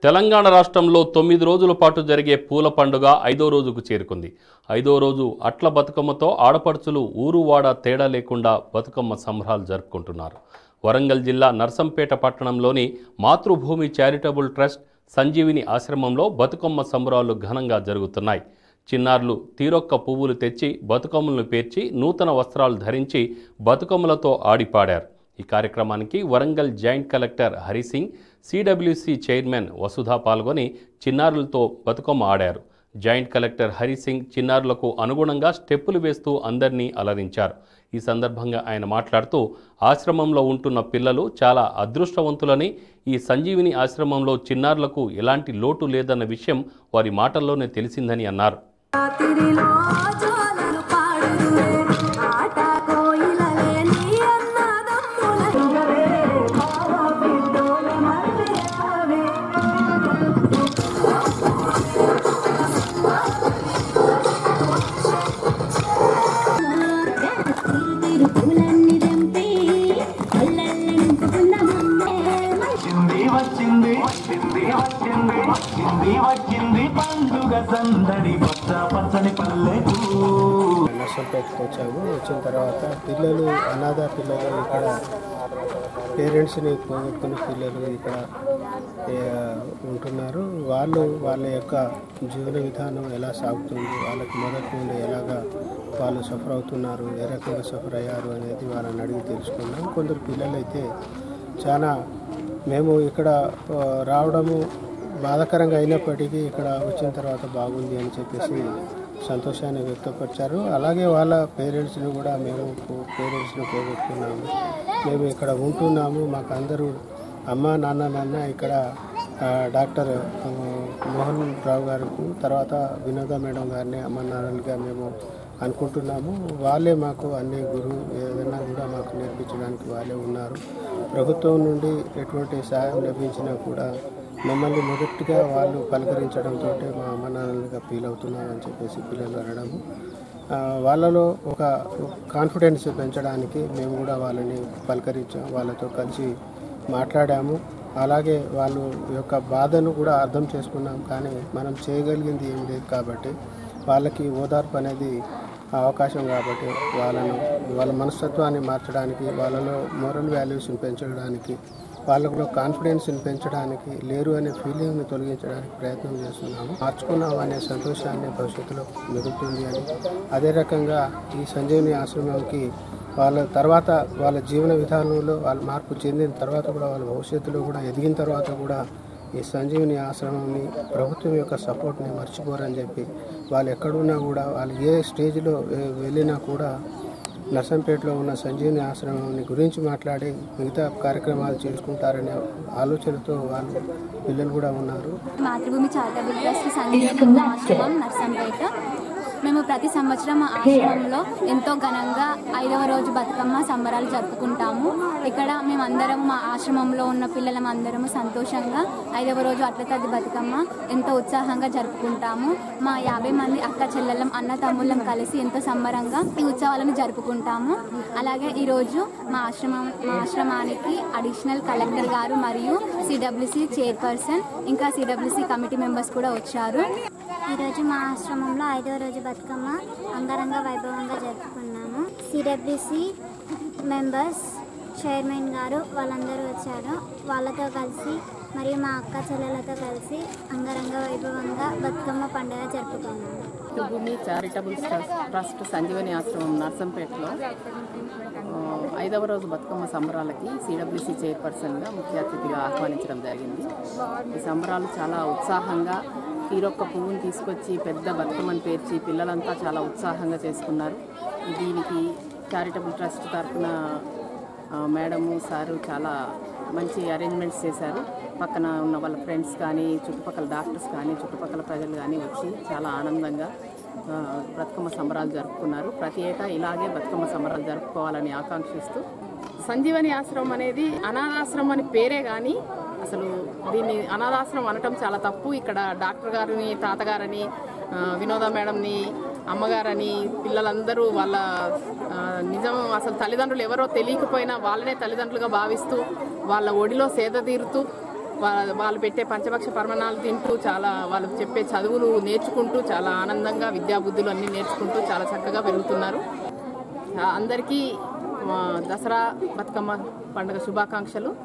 తెలంగాణ రాష్ట్రంలో తొమ్మిది రోజుల పాటు జరిగే పూల పండుగ ఐదో రోజుకు చేరుకుంది ఐదో రోజు అట్ల బతుకమ్మతో ఆడపడుచులు ఊరు వాడ తేడా లేకుండా బతుకమ్మ సంబరాలు జరుపుకుంటున్నారు వరంగల్ జిల్లా నర్సంపేట పట్టణంలోని మాతృభూమి చారిటబుల్ ట్రస్ట్ సంజీవిని ఆశ్రమంలో బతుకమ్మ సంబరాలు ఘనంగా జరుగుతున్నాయి చిన్నారులు తీరొక్క పువ్వులు తెచ్చి బతుకమ్మలను పేర్చి నూతన వస్త్రాలు ధరించి బతుకమ్మలతో ఆడిపాడారు ఈ కార్యక్రమానికి Warangal joint collector Harisingh CWC chairman Vasudha పాల్గొని చిన్నారులతో బతుకమ్మ ఆడారు జాయింట్ కలెక్టర్ హరిసింగ్ చిన్నారులకు అనుగుణంగా స్టెప్పులు వేస్తూ అందరినీ అలరించారు ఈ సందర్భంగా ఆయన మాట్లాడుతూ ఆశ్రమంలో ఉంటున్న పిల్లలు చాలా అదృష్టవంతులని ఈ సంజీవిని ఆశ్రమంలో చిన్నారులకు ఎలాంటి లోటు లేదన్న విషయం వారి మాటల్లోనే తెలిసిందని అన్నారు రాత్రిలో జోలలు పాడుదురే ఆట కోయిలలే నీ అన్నదమ్ములే బావ బిడ్డోల మర్యావే తిరు పూలన్నీ తెంపి అల్లల్లి నింపుకున్న మమ్మే వచ్చింది వచ్చింది వచ్చింది వచ్చింది వచ్చింది వచ్చింది పండుగ సందడి పచ్చ పచ్చని పల్లెకు నర్సంపేటకి వచ్చాము వచ్చిన తర్వాత పిల్లలు అనాథ పిల్లలు ఇక్కడ పేరెంట్స్ని పోగొట్టుకున్న పిల్లలు ఇక్కడ ఏ, ఉంటున్నారు వాళ్ళు వాళ్ళ యొక్క జీవన విధానం ఎలా సాగుతుంది వాళ్ళకి మొదటి నుండి ఎలాగా వాళ్ళు సఫర్ అవుతున్నారు ఏ రకంగా సఫర్ అయ్యారు అనేది వాళ్ళని అడిగి తెలుసుకున్నాం కొందరు పిల్లలు అయితే చాలా మేము ఇక్కడ ఆ, రావడము బాధాకరంగా అయినప్పటికీ ఇక్కడ వచ్చిన తర్వాత బాగుంది అని చెప్పేసి సంతోషాన్ని వ్యక్తపరిచారు అలాగే వాళ్ళ పేరెంట్స్ని కూడా మేము పేరెంట్స్ని పోగొట్టుకున్నాము మేము ఇక్కడ ఉంటున్నాము మాకు అందరూ అమ్మ నాన్న నాన్న ఇక్కడ ఆ, డాక్టర్ ఆ, మోహన్ రావు గారికి తర్వాత వినోద మేడం గారిని అమ్మ నాన్నలుగా మేము అనుకుంటున్నాము వాళ్ళే మాకు అన్ని గురువు ఏదైనా కూడా మాకు నేర్పించడానికి వాళ్ళే ఉన్నారు ప్రభుత్వం నుండి ఎటువంటి సహాయం లభించినా కూడా మమ్మల్ని మొదటిగా వాళ్ళు పలకరించడంతో మా అమ్మ నాన్నలుగా ఫీల్ అవుతున్నాం అని చెప్పేసి పిల్లలు అనడము ఆ, వాళ్ళలో ఒక కాన్ఫిడెన్స్ పెంచడానికి మేము కూడా వాళ్ళని పలకరించాం వాళ్ళతో కలిసి మాట్లాడాము అలాగే వాళ్ళు యొక్క బాధను కూడా అర్థం చేసుకున్నాం కానీ మనం చేయగలిగింది ఏం లేదు కాబట్టి వాళ్ళకి ఓదార్పు అనేది అవకాశం కాబట్టి వాళ్ళను వాళ్ళ మనస్తత్వాన్ని మార్చడానికి వాళ్ళలో మోరల్ వాల్యూస్ని పెంచడానికి వాళ్ళలో కాన్ఫిడెన్స్ని పెంచడానికి లేరు అనే ఫీలింగ్ని తొలగించడానికి ప్రయత్నం చేస్తున్నాము మార్చుకున్నాం అనే సంతోషాన్ని భవిష్యత్తులో మిగులుతుంది అని అదే రకంగా ఈ సంజీవని ఆశ్రమంకి వాళ్ళ తర్వాత వాళ్ళ జీవన విధానంలో వాళ్ళు మార్పు చెందిన తర్వాత కూడా వాళ్ళ భవిష్యత్తులో కూడా ఎదిగిన తర్వాత కూడా ఈ సంజీవని ఆశ్రమంని ప్రభుత్వం యొక్క సపోర్ట్ని మర్చిపోరని చెప్పి వాళ్ళు ఎక్కడున్నా కూడా వాళ్ళు ఏ స్టేజ్లో వె- వెళ్ళినా కూడా నర్సంపేటలో ఉన్న సంజీవని ఆశ్రమాన్ని గురించి మాట్లాడి మిగతా కార్యక్రమాలు చేసుకుంటారనే ఆలోచనతో వాళ్ళు పిల్లలు కూడా ఉన్నారు మాతృభూమి చారిటబుల్ ట్రస్ట్ సంజీవని ఆశ్రమం నర్సంపేట మేము ప్రతి సంవత్సరం ఆ ఆశ్రమంలో ఎంతో ఘనంగా ఐదవ రోజు బతుకమ్మ సంబరాలు జరుపుకుంటాము ఇక్కడ మేమందరం మా ఆశ్రమంలో ఉన్న పిల్లలం అందరము సంతోషంగా ఐదవ రోజు అట్లతద్ది బతుకమ్మ ఎంతో ఉత్సాహంగా జరుపుకుంటాము మా యాభై మంది అక్క చెల్లెలం అన్న తమ్ముళ్ళం కలిసి ఎంతో సంబరంగా ఈ ఉత్సవాలను జరుపుకుంటాము అలాగే ఈరోజు మా ఆశ్రమం మా ఆశ్రమానికి అడిషనల్ కలెక్టర్ గారు మరియు సిడబ్ల్యూసి చైర్పర్సన్ ఇంకా సిడబ్ల్యూసి కమిటీ మెంబర్స్ కూడా వచ్చారు ఈరోజు మా ఆశ్రమంలో ఐదో రోజు బతుకమ్మ అంగరంగ వైభవంగా జరుపుకున్నాము సిడబ్ల్యూసి మెంబర్స్ చైర్మన్ గారు వాళ్ళందరూ వచ్చారు వాళ్ళతో కలిసి మరియు మా అక్క చెల్లెలతో కలిసి అంగరంగ వైభవంగా బతుకమ్మ పండుగ జరుపుకున్నాము భూమి చారిటబుల్ ట్రస్ట్ ట్రస్ట్ సంజీవని ఆశ్రమం నర్సంపేటలో ఆ, ఐదవ రోజు బతుకమ్మ సంబరాలకి సిడబ్ల్యూసి చైర్పర్సన్గా ముఖ్య అతిథిగా ఆహ్వానించడం జరిగింది ఈ సంబరాలు చాలా ఉత్సాహంగా తీరొక్క పువ్వుని తీసుకొచ్చి పెద్ద బతుకమ్మని పేర్చి పిల్లలంతా చాలా ఉత్సాహంగా చేసుకున్నారు దీనికి చారిటబుల్ ట్రస్ట్ తరఫున మేడము సారు చాలా మంచి అరేంజ్మెంట్స్ చేశారు పక్కన ఉన్న వాళ్ళ ఫ్రెండ్స్ కానీ చుట్టుపక్కల డాక్టర్స్ కానీ చుట్టుపక్కల ప్రజలు కానీ వచ్చి చాలా ఆనందంగా ఆ, బతుకమ్మ సంబరాలు జరుపుకున్నారు ప్రతి ఏటా ఇలాగే బతుకమ్మ సంబరాలు జరుపుకోవాలని ఆకాంక్షిస్తూ సంజీవని ఆశ్రమం అనేది అనాథాశ్రమం అని పేరే కానీ అసలు దీన్ని అనాథాశ్రమం అనటం చాలా తప్పు ఇక్కడ డాక్టర్ గారిని తాతగారని ఆ, వినోద మేడంని అమ్మగారని పిల్లలందరూ వాళ్ళ ఆ, నిజం అసలు తల్లిదండ్రులు ఎవరో తెలియకపోయినా వాళ్ళనే తల్లిదండ్రులుగా భావిస్తూ వాళ్ళ ఒడిలో సేద తీరుతూ వా- వాళ్ళు పెట్టే పంచభక్ష పరమణాలు తింటూ చాలా వాళ్ళు చెప్పే చదువులు నేర్చుకుంటూ చాలా ఆనందంగా విద్యాబుద్ధులు అన్నీ నేర్చుకుంటూ చాలా చక్కగా పెరుగుతున్నారు ఆ, అందరికీ ఆ, దసరా బతుకమ్మ పండుగ శుభాకాంక్షలు